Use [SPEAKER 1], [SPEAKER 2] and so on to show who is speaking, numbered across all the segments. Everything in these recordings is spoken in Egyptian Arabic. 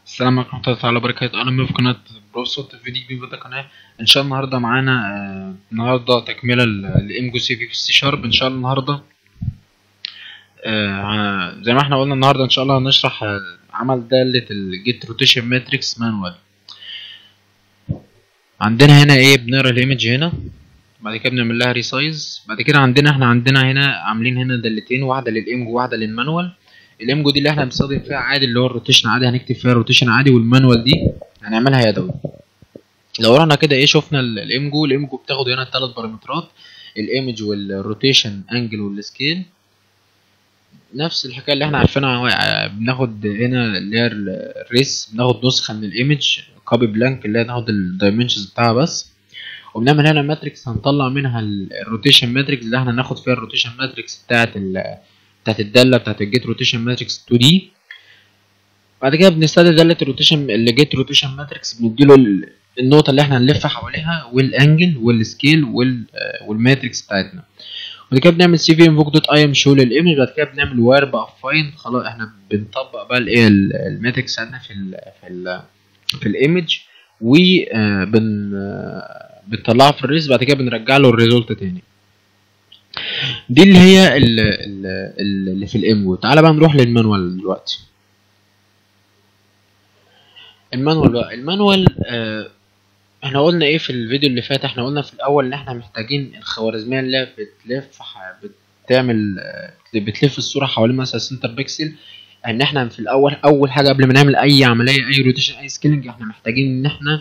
[SPEAKER 1] السلام عليكم ورحمة الله تعالى وبركاته أنا من في قناة بروسوت فيديو جديد في القناة إن شاء الله النهاردة معانا آه، النهاردة تكملة لإم سي في في السي شارب إن شاء الله النهاردة آه، زي ما احنا قلنا النهاردة إن شاء الله هنشرح آه، عمل دالة الجيت روتيشن ماتريكس مانوال عندنا هنا ايه بنقرا الايمج هنا بعد كده بنعمل لها ريسايز بعد كده عندنا احنا عندنا هنا عاملين هنا دالتين واحدة للإيمج وواحدة للمانوال الامجو دي اللي احنا بنستخدم فيها عادي اللي هو الروتيشن عادي هنكتب فيها روتيشن عادي والمانوال دي هنعملها يدوي لو رحنا كده ايه شفنا ال- الامجو الامجو بتاخد هنا الثلاث بارامترات الايمج والروتيشن انجل والسكيل نفس الحكايه اللي احنا عارفينها ع- بناخد هنا اللي هي ال- الريس بناخد نسخه من الايمج كوبي بلانك اللي هي ناخد الدايمنشنز بتاعها بس وبنعمل هنا ماتريكس هنطلع منها الروتيشن ماتريكس اللي احنا هناخد فيها الروتيشن ماتريكس بتاعت ال بتاعت الداله بتاعت الجيت روتيشن ماتريكس 2 دي بعد كده بنستخدم داله الروتيشن اللي جيت روتيشن ماتريكس بنديله ال- النقطه اللي احنا هنلف حواليها والانجل والسكيل وال آه، والماتريكس بتاعتنا بعد كده بنعمل سي في انفوك دوت اي ام شو للايمج بعد كده بنعمل واير بقى فاين خلاص احنا بنطبق بقى الايه ال- الماتريكس بتاعتنا في ال في ال في الايمج و آه، بن آه، بنطلعها في الريس بعد كده بنرجع له الريزولت تاني دي اللي هي ال- ال- ال- اللي في الامو تعالى بقى نروح للمانوال دلوقتي المانوال بقى المانوال آه احنا قلنا ايه في الفيديو اللي فات احنا قلنا في الاول ان احنا محتاجين الخوارزميه اللي هي بتلف ح- بتعمل آه، بتلف الصوره حوالين مثلا سنتر بيكسل ان احنا في الاول اول حاجه قبل ما نعمل اي عمليه اي روتيشن اي سكيلنج احنا محتاجين ان احنا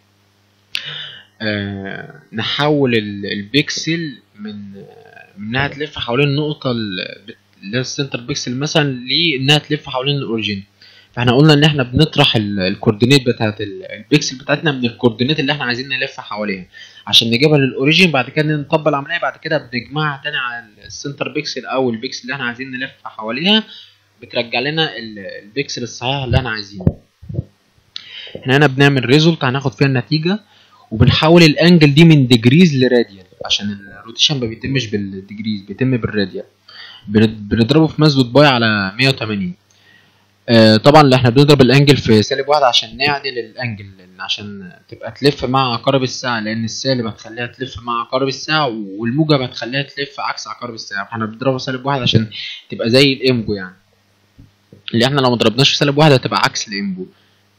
[SPEAKER 1] آه نحول ال- البيكسل من آه، من انها تلف حوالين النقطه ال- اللي هي السنتر بيكسل مثلا لانها تلف حوالين الاوريجين فاحنا قلنا ان احنا بنطرح ال- الكوردينيت بتاعت ال- البيكسل بتاعتنا من الكوردينيت اللي احنا عايزين نلف حواليها عشان نجيبها للاوريجين بعد كده نطبق العمليه بعد كده بنجمعها تاني على السنتر بيكسل او البيكسل اللي احنا عايزين نلف حواليها بترجع لنا ال- البيكسل الصحيح اللي احنا عايزينه احنا هنا بنعمل ريزولت هناخد فيها النتيجه وبنحول الانجل دي من ديجريز لراديال عشان الروتيشن ما بيتمش بالديجريز بيتم بالراديال بن- بنضربه في مسدود باي على 180 آه طبعا اللي احنا بنضرب الانجل في سالب واحد عشان نعدل الانجل لان عشان تبقى تلف مع عقارب الساعه لان السالب هتخليها تلف مع عقارب الساعه والموجب هتخليها تلف عكس عقارب الساعه فاحنا بنضربه سالب واحد عشان تبقى زي الامجو يعني اللي احنا لو ما ضربناش في سالب واحد هتبقى عكس الامجو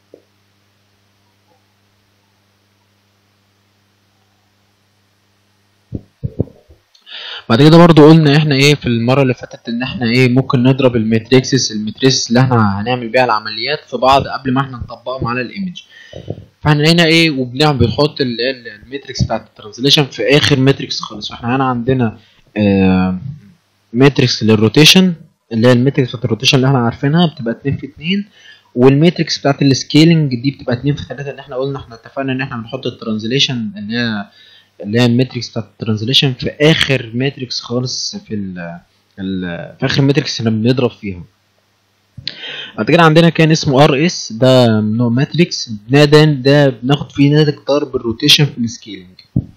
[SPEAKER 1] بعد كده برضو قلنا احنا ايه في المره اللي فاتت ان احنا ايه ممكن نضرب الماتريكسس الماتريكس اللي احنا هنعمل بيها العمليات في بعض قبل ما احنا نطبقهم على الايمج فاحنا هنا ايه وبنعمل بنحط ال- ال- الماتريكس بتاعت الترانزليشن في اخر ماتريكس خالص فاحنا هنا عندنا آه ماتريكس للروتيشن اللي هي الماتريكس بتاعت الروتيشن اللي احنا عارفينها بتبقى 2 في 2 والماتريكس بتاعت السكيلنج دي بتبقى 2 في 3 اللي احنا قلنا احنا اتفقنا ان احنا بنحط الترانزليشن اللي هي اللي هي الماتريكس بتاعت الترانزليشن في اخر ماتريكس خالص في ال ال- في اخر ماتريكس اللي بنضرب فيها بعد كده عندنا كان اسمه ار اس ده نوع ماتريكس ده ده, ده بناخد فيه ناتج ضرب الروتيشن في السكيلنج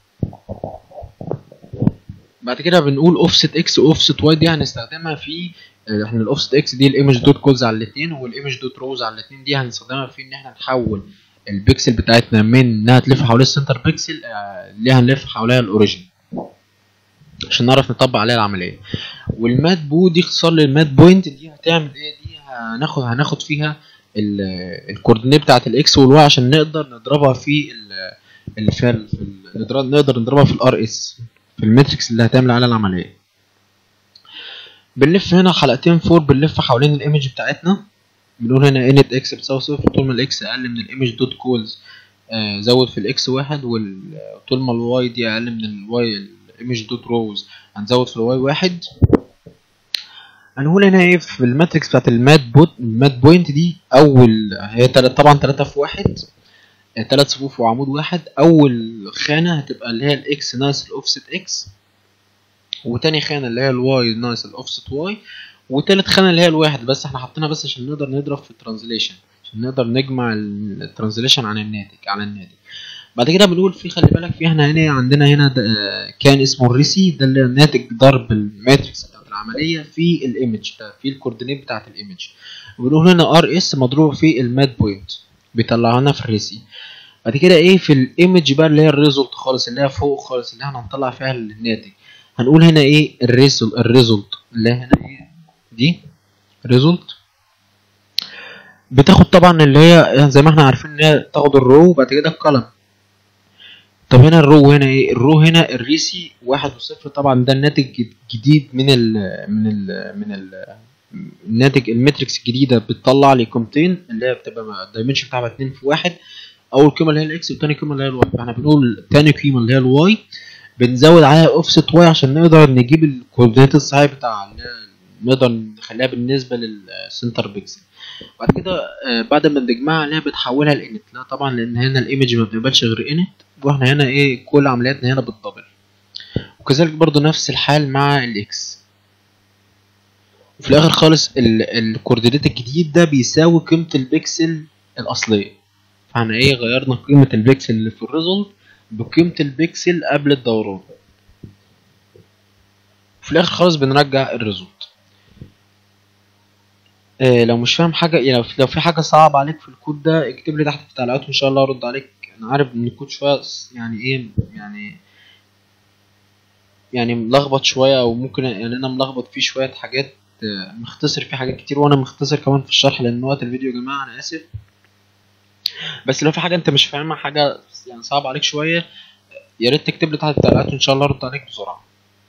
[SPEAKER 1] بعد كده بنقول اوفست اكس واوفست واي دي هنستخدمها في آه، احنا الاوفست اكس دي الايمج دوت كولز على الاثنين والايمج دوت روز على الاثنين دي هنستخدمها في ان احنا نحول البيكسل بتاعتنا من انها تلف حوالين السنتر بيكسل آه، اللي هنلف حواليها الاوريجين عشان نعرف نطبق عليها العمليه والمات بو دي اختصار للمات بوينت دي هتعمل ايه دي هناخد هناخد فيها ال- الكوردينيت بتاعت الاكس والواي عشان نقدر نضربها في ال- اللي فيها ال- في ال- نضرب- نقدر نضربها في الار اس في الماتريكس اللي هتعمل عليها العمليه بنلف هنا حلقتين فور بنلف حوالين الايمج بتاعتنا بنقول هنا انت اكس بتساوي صفر طول ما الاكس اقل من الايمج دوت كولز آه، زود في الاكس واحد وطول ما الواي دي اقل من الواي الايمج دوت روز هنزود في الواي واحد هنقول هنا ايه في الماتريكس بتاعت المات بوت المات بوينت دي اول هي تلات طبعا تلاتة في واحد آه، تلات صفوف وعمود واحد اول خانة هتبقى اللي هي الاكس ناقص الاوفست اكس وتاني خانة اللي هي الواي ناقص الاوفست واي وتالت خانة اللي هي الواحد بس احنا حاطينها بس عشان نقدر نضرب في الترانزليشن عشان نقدر نجمع الترانزليشن عن الناتج على الناتج بعد كده بنقول في خلي بالك في احنا هنا عندنا هنا ده- آه، كان اسمه الريسي ده اللي ناتج ضرب الماتريكس بتاعت العمليه في الايمج ده في الكوردينيت بتاعت الايمج وبنقول هنا ار اس مضروب في الماد بوينت بيطلع لنا في الريسي بعد كده ايه في الايمج بقى اللي هي الريزولت خالص اللي هي فوق خالص اللي احنا هنطلع فيها الناتج هنقول هنا ايه الريزولت الريزولت اللي هنا ايه دي ريزولت بتاخد طبعا اللي هي زي ما احنا عارفين ان هي تاخد الرو وبعد كده الكولم طب هنا الرو هنا ايه الرو هنا الريسي واحد وصفر طبعا ده الناتج الجديد من ال من ال من ال الناتج الماتريكس الجديده بتطلع لي قيمتين اللي هي بتبقى الدايمنشن بتاعها 2 في 1 اول قيمه اللي هي الاكس والتاني قيمه اللي هي الواي فاحنا بنقول تاني قيمه اللي هي الواي بنزود عليها اوفست واي عشان نقدر نجيب الكوردينات الصحيح بتاع اللي هي نقدر نخليها بالنسبه للسنتر بيكسل بعد كده آه، بعد ما نجمعها عليها بتحولها لانت لا طبعا لان هنا الايمج ما بتقبلش غير انت واحنا هنا ايه كل عملياتنا هنا بالدبل وكذلك برضو نفس الحال مع الاكس وفي الاخر خالص ال- الكوردينيت الجديد ده بيساوي قيمه البكسل الاصليه فاحنا ايه غيرنا قيمه البكسل اللي في الريزولت بقيمه البكسل قبل الدوران في الاخر خالص بنرجع الريزولت آه لو مش فاهم حاجه يعني لو في حاجه صعبه عليك في الكود ده اكتب لي تحت في التعليقات وان شاء الله ارد عليك انا عارف ان الكود شويه س- يعني ايه يعني يعني ملخبط شويه او ممكن يعني انا ملخبط فيه شويه حاجات آه، مختصر فيه حاجات كتير وانا مختصر كمان في الشرح لان وقت الفيديو يا جماعه انا اسف بس لو في حاجه انت مش فاهمها حاجه يعني صعبه عليك شويه يا ريت تكتب لي تحت التعليقات وان شاء الله ارد عليك بسرعه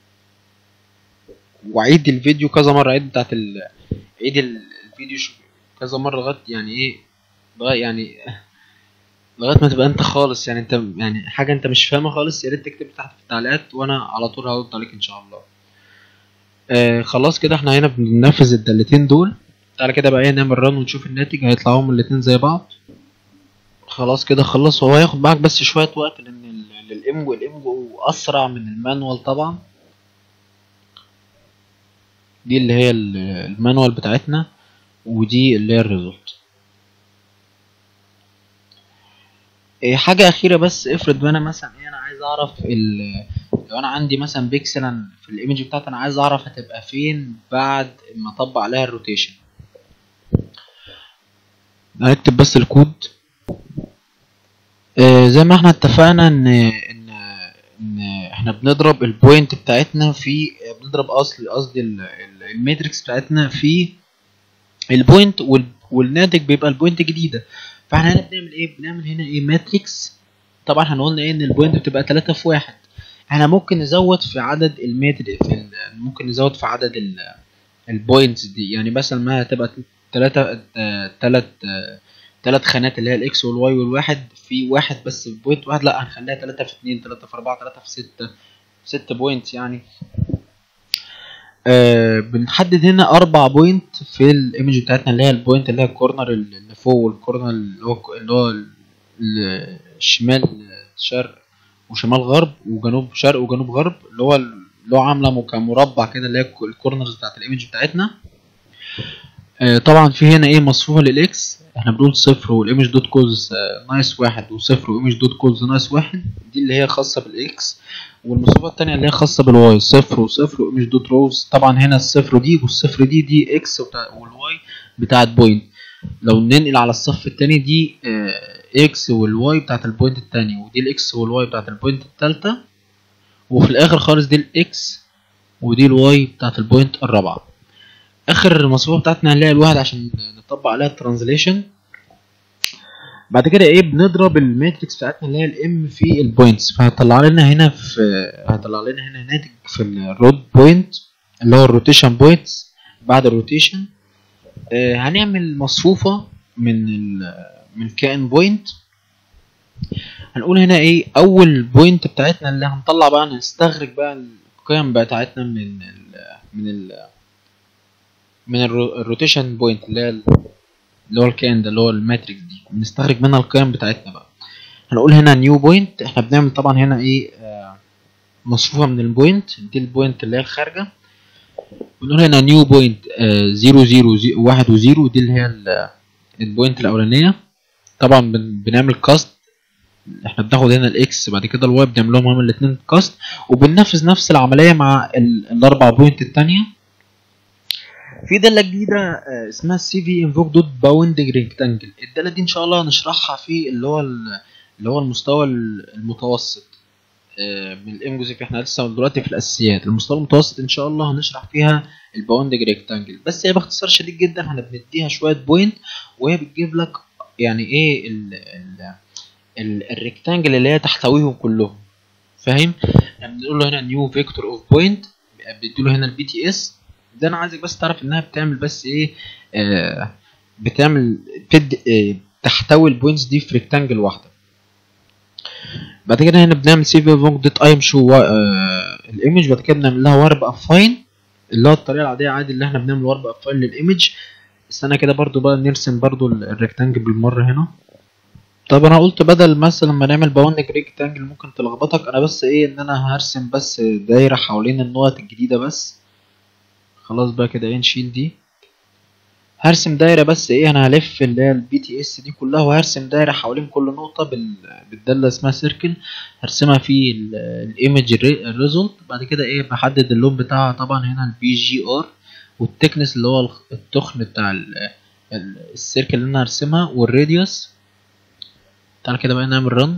[SPEAKER 1] وعيد الفيديو كذا مره عيد بتاعت ال... عيد ال- الفيديو شو- كذا مره لغايه يعني ايه لغايه يعني لغايه ما تبقى انت خالص يعني انت يعني حاجه انت مش فاهمها خالص يا ريت تكتب تحت في التعليقات وانا على طول هرد عليك ان شاء الله آه خلاص كده احنا هنا بننفذ الدالتين دول تعالى كده بقى ايه نعمل رن ونشوف الناتج هيطلعوا من الاتنين زي بعض خلاص كده خلص هو هياخد معاك بس شويه وقت لان ال- الام والام اسرع من المانوال طبعا دي اللي هي ال- المانوال بتاعتنا ودي اللي هي الريزولت إيه حاجة أخيرة بس افرض بقى أنا مثلا إيه أنا عايز أعرف ال لو أنا عندي مثلا بيكسل في الإيمج بتاعتي أنا عايز أعرف هتبقى فين بعد ما أطبق عليها الروتيشن هنكتب بس الكود آه زي ما احنا اتفقنا ان ان ان احنا بنضرب البوينت بتاعتنا في بنضرب اصل قصدي ال- ال- الماتريكس بتاعتنا في البوينت وال- والناتج بيبقى البوينت جديده فاحنا هنا بنعمل ايه بنعمل هنا ايه ماتريكس طبعا احنا قلنا ايه ان البوينت بتبقى 3 في واحد احنا ممكن نزود في عدد الماتريكس في ال- ممكن نزود في عدد ال- البوينتس دي يعني مثلا ما هتبقى 3 3 ثلاث خانات اللي هي الاكس والواي والواحد في واحد بس في بوينت واحد لا هنخليها 3 في 2 3 في 4 3 في 6 6 بوينتس يعني آه بنحدد هنا اربع بوينت في الايمج بتاعتنا اللي هي البوينت اللي هي الكورنر اللي فوق والكورنر اللي هو اللي هو ال- ال- الشمال شرق وشمال غرب وجنوب شرق وجنوب غرب اللي هو ال- اللي هو عامله م- كمربع كده اللي هي الكورنرز بتاعت الايمج بتاعتنا آه طبعا في هنا ايه مصفوفه للاكس احنا بنقول صفر والايمج دوت كوز ناقص واحد وصفر وايمج دوت كوز ناقص واحد دي اللي هي خاصه بالاكس والمصفوفه التانية اللي هي خاصه بالواي صفر وصفر وايمج دوت روز طبعا هنا الصفر دي والصفر دي دي اكس وبتاع والواي بتاعت بوينت لو ننقل على الصف التاني دي اكس والواي بتاعت البوينت التانية ودي الاكس والواي بتاعت البوينت التالتة وفي الاخر خالص دي الاكس ودي الواي بتاعت البوينت الرابعة اخر المصفوفة بتاعتنا اللي هي الواحد عشان نطبق عليها الترانزليشن بعد كده ايه بنضرب الماتريكس بتاعتنا اللي هي الام في البوينتس فهطلع لنا هنا في هطلع لنا هنا ناتج في الرود بوينت اللي هو الروتيشن بوينتس بعد الروتيشن آه هنعمل مصفوفة من ال من كائن بوينت هنقول هنا ايه اول بوينت بتاعتنا اللي هنطلع بقى نستخرج بقى القيم بتاعتنا من ال من ال من الرو- الروتيشن بوينت اللي هي ال- اللي هو الكائن ده اللي هو الماتريكس دي بنستخرج منها القيم بتاعتنا بقى هنقول هنا نيو بوينت احنا بنعمل طبعا هنا ايه آه مصفوفة من البوينت دي البوينت اللي هي الخارجة بنقول هنا نيو بوينت زيرو زيرو واحد وزيرو دي اللي هي ال- البوينت الأولانية طبعا بن- بنعمل كاست احنا بناخد هنا الاكس بعد كده الواي بنعمل لهم هما الاثنين كاست وبننفذ نفس العملية مع ال- الأربع بوينت التانية في داله جديده آه، اسمها سي في انفوك دوت باوندنج ريكتانجل الداله دي ان شاء الله هنشرحها في اللي هو ال- اللي هو المستوى ال- المتوسط آه، من الام جوزيف احنا لسه دلوقتي في الاساسيات المستوى المتوسط ان شاء الله هنشرح فيها الباوندنج ريكتانجل بس هي باختصار شديد جدا احنا بنديها شويه بوينت وهي بتجيب لك يعني ايه ال ال ال الريكتانجل اللي هي تحتويهم كلهم فاهم يعني بنقول له هنا نيو فيكتور اوف بوينت بيديله هنا البي تي اس ده انا عايزك بس تعرف انها بتعمل بس ايه آه بتعمل بتد آه تحتوي البوينتس دي في ريكتانجل واحده بعد كده هنا بنعمل سيف فونك دوت ايم شو الايمج بعد كده بنعمل لها وارب افاين اللي هو الطريقه العاديه عادي اللي احنا بنعمل وارب افاين للايمج استنى كده برضو بقى نرسم برضو ال- الريكتانجل بالمره هنا طب انا قلت بدل مثلا ما نعمل باوندنج ريكتانجل ممكن تلخبطك انا بس ايه ان انا هرسم بس دايره حوالين النقط الجديده بس خلاص بقى كده ايه نشيل دي هرسم دايره بس ايه انا هلف اللي هي البي تي اس دي كلها وهرسم دايره حوالين كل نقطه بال... بالداله اسمها سيركل هرسمها في الايمج الريزولت بعد كده ايه بحدد اللون بتاعها طبعا هنا البي جي ار والتكنس اللي هو الخ- التخن بتاع ال- ال- السيركل اللي انا هرسمها والراديوس تعال كده بقى نعمل رن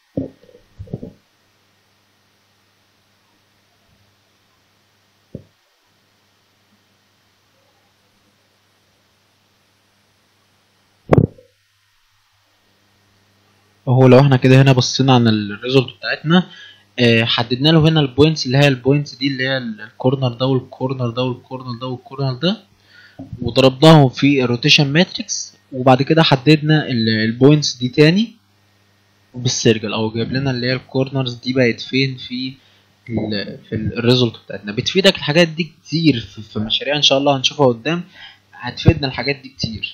[SPEAKER 1] اهو لو احنا كده هنا بصينا على الريزولت بتاعتنا آه، حددنا له هنا البوينتس اللي هي البوينتس دي اللي هي ال- الكورنر ده والكورنر ده والكورنر ده والكورنر ده وضربناهم في الروتيشن ماتريكس وبعد كده حددنا البوينتس دي تاني بالسيركل او جايب لنا اللي هي الكورنرز دي بقت فين في ال في الريزولت بتاعتنا بتفيدك الحاجات دي كتير في, في مشاريع ان شاء الله هنشوفها قدام هتفيدنا الحاجات دي كتير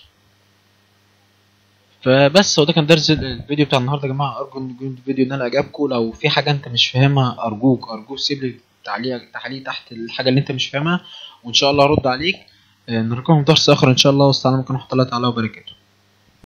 [SPEAKER 1] فبس هو ده كان درس الفيديو بتاع النهارده يا جماعه ارجو ان يكون الفيديو نال اعجابكم لو في حاجه انت مش فاهمها ارجوك ارجوك سيب لي تعليق تعليق تحت الحاجه اللي انت مش فاهمها وان شاء الله هرد عليك آه، نراكم في درس اخر ان شاء الله والسلام عليكم ورحمه الله تعالى وبركاته